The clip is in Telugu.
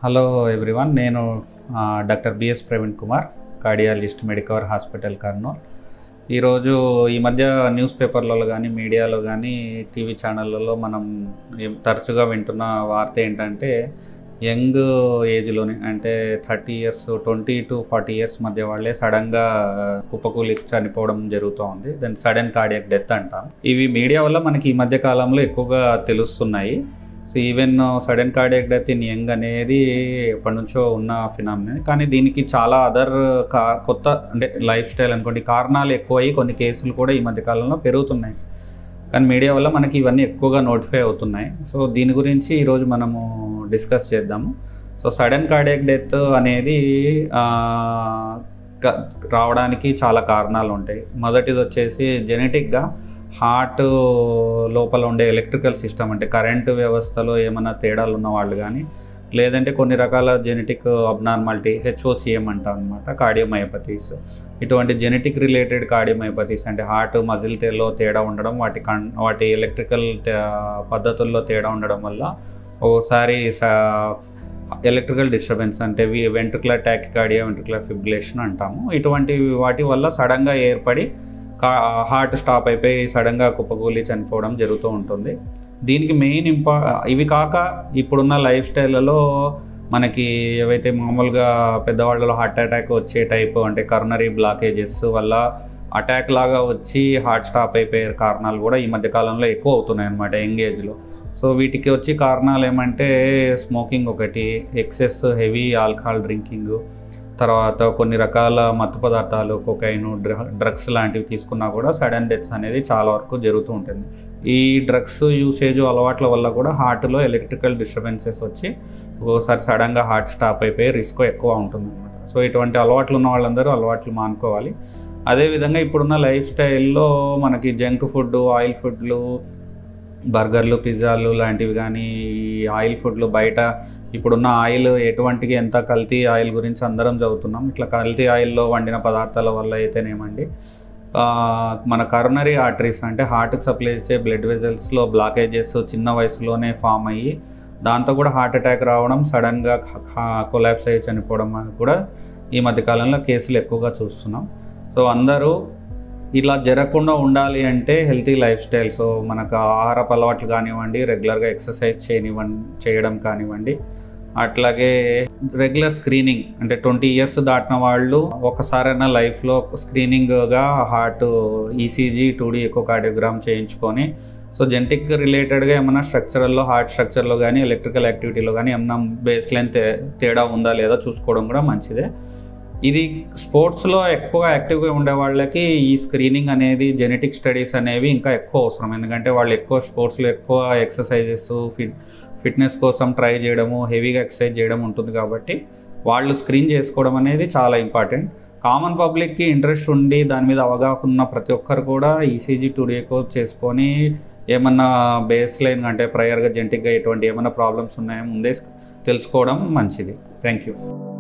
హలో ఎవ్రీవన్ నేను ఆ, doctor B S Praveen Kumar cardiologist Medicover hospital Kurnool ఈరోజు ఈ మధ్య న్యూస్ పేపర్లలో కానీ మీడియాలో కానీ టీవీ ఛానళ్ళలో మనం ఏం- తరచుగా వింటున్న వార్త ఏంటంటే యంగ్ ఏజ్లోనే అంటే thirty years twenty two forty years మధ్య వాళ్ళే సడన్గా కుప్పకూలి చనిపోవడం జరుగుతూ ఉంది దాన్ని సడన్ కార్డియక్ డెత్ అంటాం ఇవి మీడియా వల్ల మనకి ఈ మధ్య కాలంలో ఎక్కువగా తెలుస్తున్నాయి so even sudden cardiac death in young అనేది ఎప్పటి నుంచో ఉన్న ఫినామినా కానీ దీనికి చాలా అదర్ కా కొత్త అంటే లైఫ్ స్టైల్ అనుకోండి కారణాలు ఎక్కువయ్యి కొన్ని కేసులు కూడా ఈ మధ్య కాలంలో పెరుగుతున్నాయి కానీ మీడియా వల్ల మనకి ఇవన్నీ ఎక్కువగా నోటిఫై అవుతున్నాయి సో దీని గురించి ఈరోజు మనము డిస్కస్ చేద్దాము సో సడన్ కార్డియక్ డెత్ అనేది ఆ, క- రావడానికి చాలా కారణాలు ఉంటాయి మొదటిది వచ్చేసి జెనెటిక్గా హార్ట్ లోపల ఉండే ఎలక్ట్రికల్ సిస్టమ్ అంటే కరెంటు వ్యవస్థలో ఏమైనా తేడాలు ఉన్న వాళ్ళు కానీ లేదంటే కొన్ని రకాల జెనెటిక్ అబ్నార్మాలిటీ హెచ్ఓసిఎం అంటాం అనమాట కార్డియోమయోపతీస్ ఇటువంటి జెనెటిక్ రిలేటెడ్ కార్డియోమయోపతీస్ అంటే హార్ట్ మజిల్ లో తేడా ఉండడం వాటి కన్ వాటి ఎలక్ట్రికల్ పద్ధతుల్లో తేడా ఉండడం వల్ల ఓసారి ఎలక్ట్రికల్ డిస్టర్బెన్స్ అంటే V ventricular tachycardia ventricular fibrillation అంటాము ఇటువంటి వాటి వల్ల సడన్గా ఏర్పడి కా హార్ట్ స్టాప్ అయిపోయి సడన్గా కుప్పకూలి చనిపోవడం జరుగుతూ ఉంటుంది దీనికి మెయిన్ ఇంపా ఇవి కాక ఇప్పుడున్న లైఫ్ స్టైల్లో మనకి ఏవైతే మామూలుగా పెద్దవాళ్ళలో హార్ట్ అటాక్ వచ్చే టైప్ అంటే కరోనరీ బ్లాకేజెస్ వల్ల అటాక్ లాగా వచ్చి హార్ట్ స్టాప్ అయిపోయే కారణాలు కూడా ఈ మధ్య కాలంలో ఎక్కువ అవుతున్నాయి అన్నమాట యంగ్ ఏజ్లో సో వీటికి వచ్చి కారణాలు ఏమంటే స్మోకింగ్ ఒకటి ఎక్సెస్ హెవీ ఆల్కహాల్ డ్రింకింగ్ తర్వాత కొన్ని రకాల మత్తు పదార్థాలు కొకైన్ డ్రగ్స్ లాంటివి తీసుకున్నా కూడా సడన్ డెత్స్ అనేది చాలా వరకు జరుగుతూ ఉంటుంది ఈ డ్రగ్స్ యూసేజ్ అలవాట్ల వల్ల కూడా హార్ట్లో ఎలక్ట్రికల్ డిస్టర్బెన్సెస్ వచ్చి ఒక్కోసారి సడన్గా హార్ట్ స్టాప్ అయిపోయి రిస్క్ ఎక్కువ ఉంటుంది అనమాట సో ఇటువంటి అలవాట్లు ఉన్న వాళ్ళందరూ అలవాట్లు మానుకోవాలి అదేవిధంగా ఇప్పుడున్న లైఫ్ స్టైల్లో మనకి జంక్ ఫుడ్ ఆయిల్ ఫుడ్లు బర్గర్లు పిజ్జాలు లాంటివి కానీ ఈ ఆయిల్ ఫుడ్లు బయట ఇప్పుడున్న ఆయిల్ ఎటువంటికి ఎంత కల్తీ ఆయిల్ గురించి అందరం చదువుతున్నాం ఇట్లా కల్తీ ఆయిల్లో వండిన పదార్థాల వల్ల అయితేనేమండి ఆ, మన కరోనరీ ఆర్టరీస్ అంటే హార్ట్కి సప్లై చేసే బ్లడ్ వెజల్స్లో బ్లాకేజెస్ చిన్న వయసులోనే ఫామ్ అయ్యి దాంతో కూడా హార్ట్ అటాక్ రావడం సడన్గా కొలాప్స్ అయ్యి చనిపోవడం కూడా ఈ మధ్యకాలంలో కేసులు ఎక్కువగా చూస్తున్నాం సో అందరూ ఇలా జరగకుండా ఉండాలి అంటే హెల్తీ లైఫ్ స్టైల్ సో మనకు ఆహారపు అలవాట్లు కానివ్వండి రెగ్యులర్గా ఎక్సర్సైజ్ చేయనివ్వండి చేయడం కానివ్వండి అట్లాగే రెగ్యులర్ స్క్రీనింగ్ అంటే ట్వంటీ ఇయర్స్ దాటిన వాళ్ళు ఒకసారైనా లైఫ్లో స్క్రీనింగ్గా heart ECG two D echocardiogram చేయించుకొని సో జెనెటిక్ రిలేటెడ్గా ఏమైనా స్ట్రక్చరల్లో హార్ట్ స్ట్రక్చర్లో కానీ ఎలక్ట్రికల్ యాక్టివిటీలో కానీ ఏమైనా బేస్ లైన్ తేడా ఉందా లేదా చూసుకోవడం కూడా మంచిదే ఇది స్పోర్ట్స్లో ఎక్కువ యాక్టివ్గా ఉండే వాళ్ళకి ఈ స్క్రీనింగ్ అనేది జెనెటిక్ స్టడీస్ అనేవి ఇంకా ఎక్కువ అవసరం ఎందుకంటే వాళ్ళు ఎక్కువ స్పోర్ట్స్లో ఎక్కువ ఎక్సర్సైజెస్ ఫిట్ ఫిట్నెస్ కోసం ట్రై చేయడము హెవీగా ఎక్సర్సైజ్ చేయడం ఉంటుంది కాబట్టి వాళ్ళు స్క్రీన్ చేసుకోవడం అనేది చాలా ఇంపార్టెంట్ కామన్ పబ్లిక్కి ఇంట్రెస్ట్ ఉండి దాని మీద అవగాహన ఉన్న ప్రతి ఒక్కరు కూడా ఈసీజీ టుడేకో చేసుకొని ఏమన్నా బేస్ లైన్ అంటే ప్రయర్గా జెంటిక్గా ఎటువంటి ఏమైనా ప్రాబ్లమ్స్ ఉన్నాయో ముందే తెలుసుకోవడం మంచిది థ్యాంక్ యూ